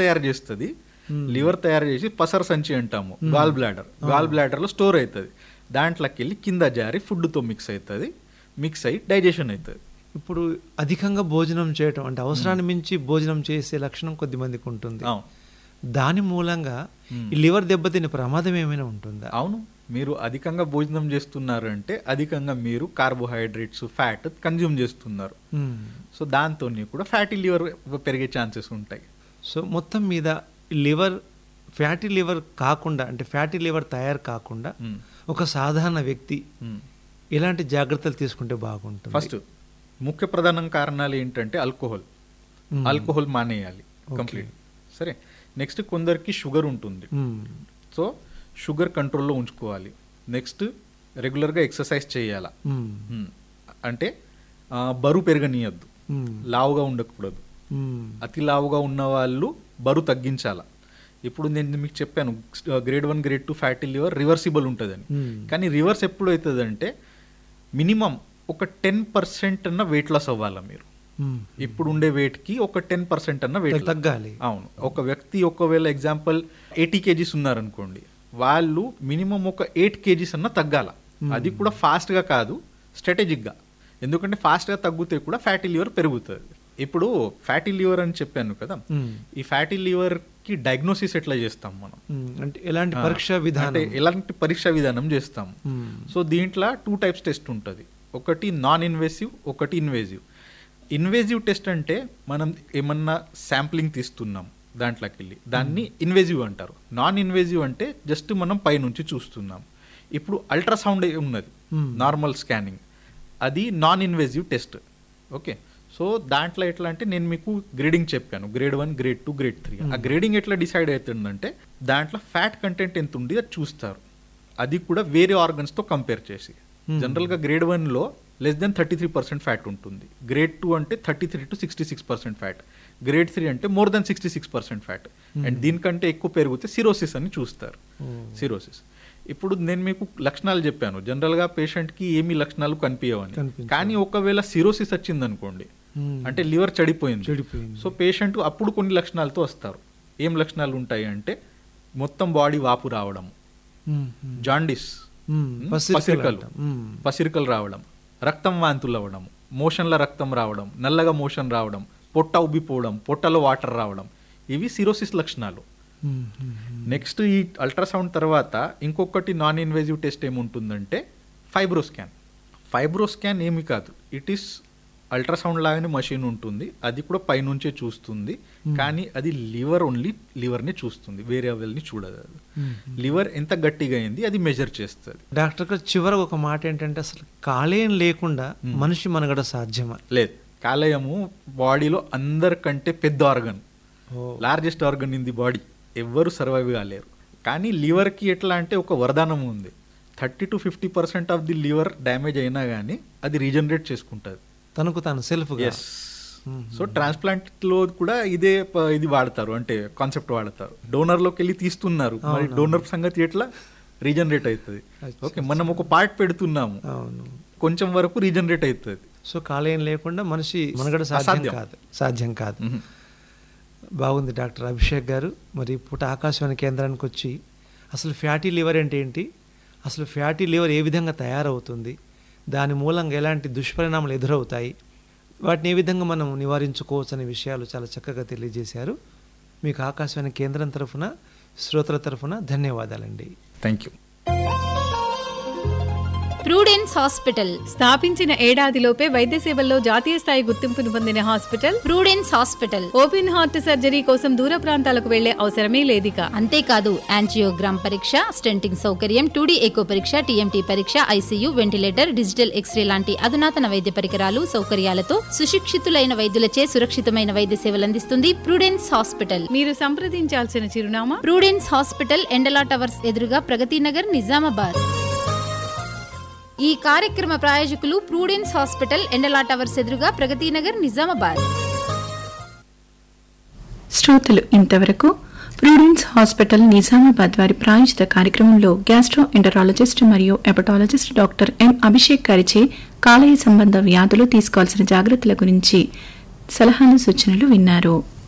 తయారు చేస్తుంది లివర్ తయారు చేసి పసర సంచి అంటాము గాల్ బ్లాడర్ గాల్ బ్లాడర్ లో స్టోర్ అవుతుంది దాంట్లోకి వెళ్ళి కింద జారి food తో మిక్స్ అవుతుంది మిక్స్ అయ్యి డైజెషన్ అవుతుంది ఇప్పుడు అధికంగా భోజనం చేయటం అంటే అవసరాన్ని మించి భోజనం చేసే లక్షణం కొద్ది మందికి ఉంటుంది అవును దాని మూలంగా మ్మ్. ఈ లివర్ దెబ్బతినే ప్రమాదం ఏమైనా ఉంటుందా అవును మీరు అధికంగా భోజనం చేస్తున్నారు అంటే అధికంగా మీరు కార్బోహైడ్రేట్స్ ఫ్యాట్ కన్జ్యూమ్ చేస్తున్నారు మ్మ్. సో దాంతో కూడా ఫ్యాటీ లివర్ పెరిగే ఛాన్సెస్ ఉంటాయి సో మొత్తం మీద లివర్ ఫ్యాటీ లివర్ కాకుండా అంటే ఫ్యాటీ లివర్ తయారు కాకుండా మ్మ్. ఒక సాధారణ వ్యక్తి మ్మ్. ఎలాంటి జాగ్రత్తలు తీసుకుంటే బాగుంటుంది ఫస్ట్ ముఖ్య ప్రధాన కారణాలు ఏంటంటే ఆల్కహాల్ మ్మ్. ఆల్కహాల్ మానేయాలి కంప్లీట్ సరే నెక్స్ట్ కొందరికి షుగర్ ఉంటుంది మ్మ్. సో షుగర్ కంట్రోల్లో ఉంచుకోవాలి నెక్స్ట్ రెగ్యులర్గా ఎక్సర్సైజ్ చేయాలా మ్మ్. మ్మ్. అంటే ఆ, బరువు పెరగనీయద్దు మ్మ్. లావుగా ఉండకూడదు మ్మ్. అతి లావుగా ఉన్న వాళ్ళు బరువు తగ్గించాలా ఇప్పుడు నేను మీకు చెప్పాను grade one grade two fatty liver reversible ఉంటుందని మ్మ్. కానీ రివర్స్ ఎప్పుడు అవుతుందంటే మినిమం ఒక టెన్ పర్సెంట్ అన్న వెయిట్ లాస్ అవ్వాలా మీరు మ్మ్. ఇప్పుడు ఉండే weight కి ఒక టెన్ పర్సెంట్ అన్న వెయిట్ తగ్గాలి అవును ఒక వ్యక్తి ఒకవేళ ఎగ్జాంపుల్ ఎయిటీ కేజీస్ ఉన్నారనుకోండి వాళ్ళు మినిమం ఒక ఎయిట్ కేజీస్ అన్న తగ్గాల అది కూడా fast గా కాదు strategic గా ఎందుకంటే fast గా తగ్గితే కూడా ఫ్యాటీ లివర్ పెరుగుతుంది ఇప్పుడు ఫ్యాటీ లివర్ అని చెప్పాను కదా మ్మ్. ఈ ఫ్యాటీ లివర్ కి డయాగ్నోసిస్ ఎట్లా చేస్తాం మనం మ్మ్. అంటే ఎలాంటి ఆ, పరీక్షా విధానం అంటే ఎలాంటి పరీక్ష విధానం చేస్తాం మ్మ్. సో దీంట్లో టూ టైప్స్ టెస్ట్ ఉంటుంది ఒకటి నాన్ ఇన్వేసివ్ ఒకటి ఇన్వేసివ్ ఇన్వేసివ్ టెస్ట్ అంటే మనం ఏమన్నా శాంప్లింగ్ తీస్తున్నాం దాంట్లోకి వెళ్ళి దాన్ని ఇన్వేసివ్ అంటారు నాన్ ఇన్వేసివ్ అంటే జస్ట్ మనం పైనుంచి చూస్తున్నాం ఇప్పుడు అల్ట్రాసౌండ్ ఉన్నది Hmm. నార్మల్ స్కానింగ్ అది non invasive test okay so దాంట్లో ఎట్లా అంటే నేను మీకు గ్రేడింగ్ చెప్పాను grade one grade two grade three ఆ గ్రేడింగ్ ఎట్లా డిసైడ్ అవుతుందంటే దాంట్లో ఫ్యాట్ కంటెంట్ ఎంత ఉంది అది చూస్తారు అది కూడా వేరే ఆర్గన్స్తో కంపేర్ చేసి జనరల్గా గ్రేడ్ వన్లో less than thirty three percent fat ఉంటుంది గ్రేడ్ టూ అంటే thirty three to sixty six percent fat grade three అంటే more than sixty six percent fat and దీనికంటే ఎక్కువ పెరిగితే సిరోసిస్ అని చూస్తారు సిరోసిస్ ఇప్పుడు నేను మీకు లక్షణాలు చెప్పాను జనరల్గా పేషెంట్కి ఏమి లక్షణాలు కనిపించవని కనిపించవు. కానీ ఒకవేళ సిరోసిస్ వచ్చింది అనుకోండి మ్మ్. అంటే లివర్ చెడిపోయింది చెడిపోయింది. సో పేషెంట్ అప్పుడు కొన్ని లక్షణాలతో వస్తారు ఏం లక్షణాలు ఉంటాయి అంటే మొత్తం బాడీ వాపు రావడం మ్మ్. మ్మ్. జాండిస్ మ్మ్. మ్మ్, పసిరికలు పసిరికలు అంటాం. మ్మ్. పసిరికలు రావడం రక్తం వాంతులు అవ్వడం మోషన్ల రక్తం రావడం నల్లగా మోషన్ రావడం పొట్ట ఉబ్బిపోవడం పొట్టలో వాటర్ రావడం ఇవి సిరోసిస్ లక్షణాలు మ్మ్. మ్మ్. నెక్స్ట్ ఈ అల్ట్రాసౌండ్ తర్వాత ఇంకొకటి నాన్ ఇన్వేజివ్ టెస్ట్ ఏముంటుందంటే ఫైబ్రోస్కాన్ ఫైబ్రోస్కాన్ ఏమి కాదు ఇట్ ఈస్ అల్ట్రాసౌండ్ లాగానే మషిన్ ఉంటుంది అది కూడా పైనుంచే చూస్తుంది కానీ అది లివర్ ఓన్లీ లివర్ని చూస్తుంది వేరే అవెల్ని చూడదు అది మ్మ్. లివర్ ఎంత గట్టిగా అయింది అది మెజర్ చేస్తుంది డాక్టర్ గారు చివర ఒక మాట ఏంటంటే అసలు కాలేయం లేకుండా మనిషి మనగడ సాధ్యమా లేదు కాలేయము బాడీలో అందరికంటే పెద్ద ఆర్గన్ ఓ. Largest organ in the body ఎవ్వరు సర్వైవ్ కాలేరు కానీ లివర్కి ఎట్లా అంటే ఒక వరదానం ఉంది thirty to fifty percent of the liver damage అయినా కానీ అది రీజనరేట్ చేసుకుంటుంది తనకు తాను సెల్ఫ్ ఎస్ సో ట్రాన్స్ప్లాంట్ లో కూడా ఇదే ప- ఇది వాడతారు అంటే కాన్సెప్ట్ వాడతారు డోనర్ లోకి వెళ్ళి తీస్తున్నారు మరి డోనర్ సంగతి ఎట్లా రీజనరేట్ అవుతుంది అచ్చా, ఓకే మనం ఒక పార్ట్ పెడుతున్నాము అవును కొంచెం వరకు రీజనరేట్ అవుతుంది సో కాలేయం లేకుండా మనిషి మనగడ సాధ్యం అసాధ్యం. కాదు సాధ్యం కాదు బాగుంది డాక్టర్ అభిషేక్ గారు మరి పూట ఆకాశవాణి కేంద్రానికి వచ్చి అసలు ఫ్యాటీ లివర్ అంటే ఏంటి అసలు ఫ్యాటీ లివర్ ఏ విధంగా తయారవుతుంది దాని మూలంగా ఎలాంటి దుష్పరిణామాలు ఎదురవుతాయి వాటిని ఏ విధంగా మనం నివారించుకోవచ్చు అనే విషయాలు చాలా చక్కగా తెలియజేశారు మీకు ఆకాశవాణి కేంద్రం తరఫున శ్రోతల తరఫున ధన్యవాదాలండి థ్యాంక్ యూ ప్రూడెన్స్ హాస్పిటల్ స్థాపించిన ఏడాదిలోపే వైద్య సేవల్లో జాతీయ స్థాయి గుర్తింపును పొందిన hospital Prudence hospital open heart surgery కోసం దూర ప్రాంతాలకు వెళ్లే అవసరమే లేదిక అంతేకాదు యాంజియోగ్రామ్ పరీక్ష స్టెంటింగ్ సౌకర్యం టూడీ ఎకో పరీక్ష టీఎంటీ పరీక్ష ఐసీయూ వెంటిలేటర్ డిజిటల్ ఎక్స్రే లాంటి అధునాతన వైద్య పరికరాలు సౌకర్యాలతో సుశిక్షితులైన వైద్యులచే సురక్షితమైన వైద్య సేవలు అందిస్తుంది ప్రూడెన్స్ హాస్పిటల్ మీరు సంప్రదించాల్సిన చిరునామా ప్రూడెన్స్ హాస్పిటల్ ఎండలా టవర్స్ ఎదురుగా ప్రగతి నగర్ నిజామాబాద్ ఈ కార్యక్రమ ప్రాయోజకులు ప్రూడెన్స్ హాస్పిటల్ ఎండలా టవర్స్ ఎదురుగా ప్రగతి నగర్ నిజామాబాద్ శ్రోతలు ఇంతవరకు ప్రూడెన్స్ హాస్పిటల్ నిజామాబాద్ వారి ప్రాయోజిత కార్యక్రమంలో గ్యాస్ట్రో ఎంటరాలజిస్ట్ మరియు ఎపటాలజిస్ట్ డాక్టర్ ఎం అభిషేక్ గారిచే కాలేయ సంబంధ వ్యాధులు తీసుకోవాల్సిన జాగ్రత్తల గురించి సలహాలు సూచనలు విన్నారు